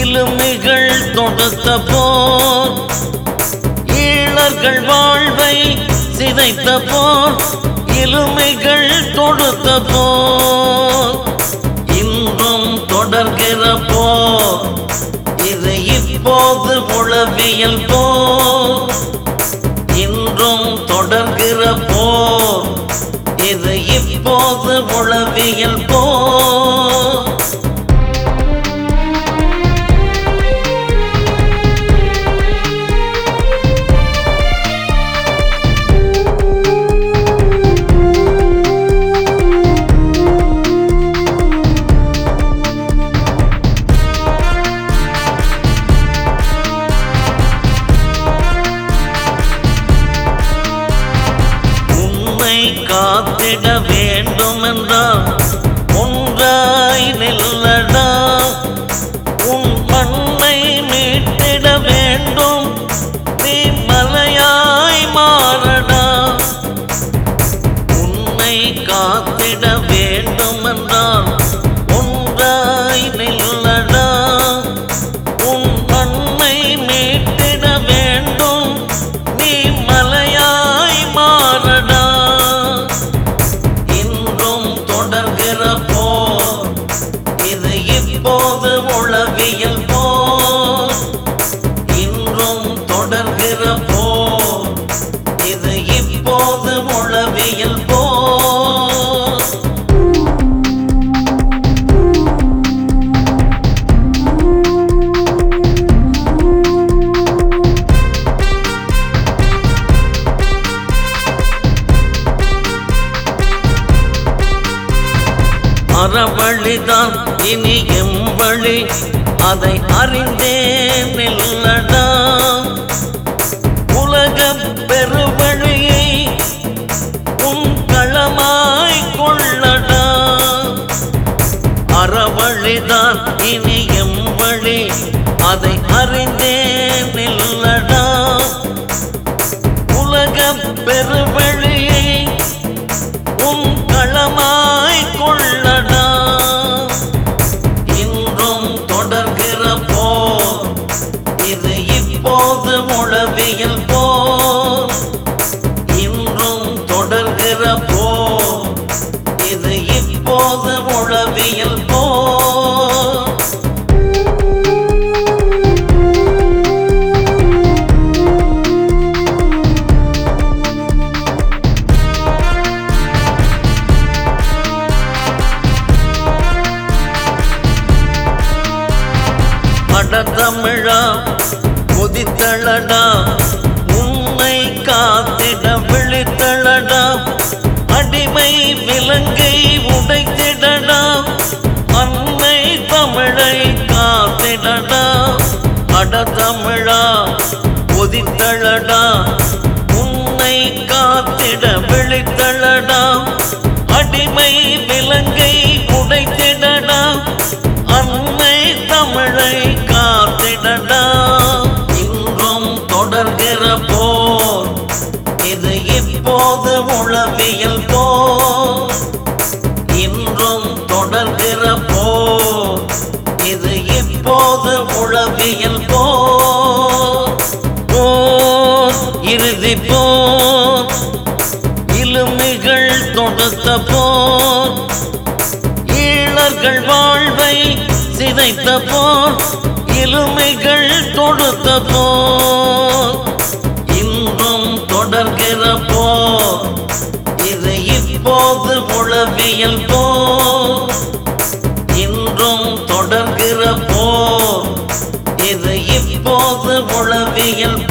இலுமிகள் தொடுத்த போர் ஈழர்கள் வாழ்வை சிதைத்த போர் இலுமைகள் தொடுத்த போர் இன்றும் தொடர்கிற போர் இது இப்போது உளவியல் போர் இன்றும் தொடர்கிற போர் இது இப்போது உளவியல் போர் உன்னை காத்திட வேண்டுமென்றால் ஒன்றாய் நில்லடா உன் மண்ணை மீட்டிட வேண்டும் நீ மலையாய் மாறடா உன்னை காத்திட வேண்டுமென்றால் ஒன்றாய் நில்லடா உன் மண்ணை மீட்டிட வேண்டும் நீ மலையாய் மாறடா இன்றும் தொடர்கிற போர் இது இப்போது உளவியல் போர் இன்றும் தொடர்கிற போர் இது இப்போது உளவியல் போர் அறவழிதான் இனி எம்பழி அதை அறிந்தே நில்லடா உலக பெருவழியை உன் களமாய் கொள்ளடா அறவழிதான் இனி எம்பழி அதை அறிந்தே நில்லடா உலக பெருவழியை உன் களமாய் கொள்ளடா இன்றும் தொடர்கிற போர் இது இப்போது உளவியல் போர் இன்றும் தொடர்கிற போர் இது இப்போது உளவியல் போர் அடத்தமிழா கொதித்தளடா உன்னை காத்திட விழித்தளடா அடிமை விலங்கை உடைத்திடடா அன்னை தமிழை காத்திடடா அடத்தமிழா கொதித்தளடா உன்னை காத்திட விழித்தளடா அடிமை விலங்கை உடைத்திடடா அன்னை தமிழை காத்திடடா இன்றும் தொடர்கிற போர் இது இப்போது உளவியல் போர் இன்றும் தொடர்கிற போர் இது இப்போது உளவியல் போர் போர் இறுதி போர் இலுமிகள் தொடுத்த போர் ஈழர்கள் வாழ்வை சிதைத்த போர் இலுமைகள் தொடுத்த போர் இன்றும் தொடர்கிற போர் இது இப்போது உளவியல் போர் இன்றும் தொடர்கிற போர் இது இப்போது உளவியல்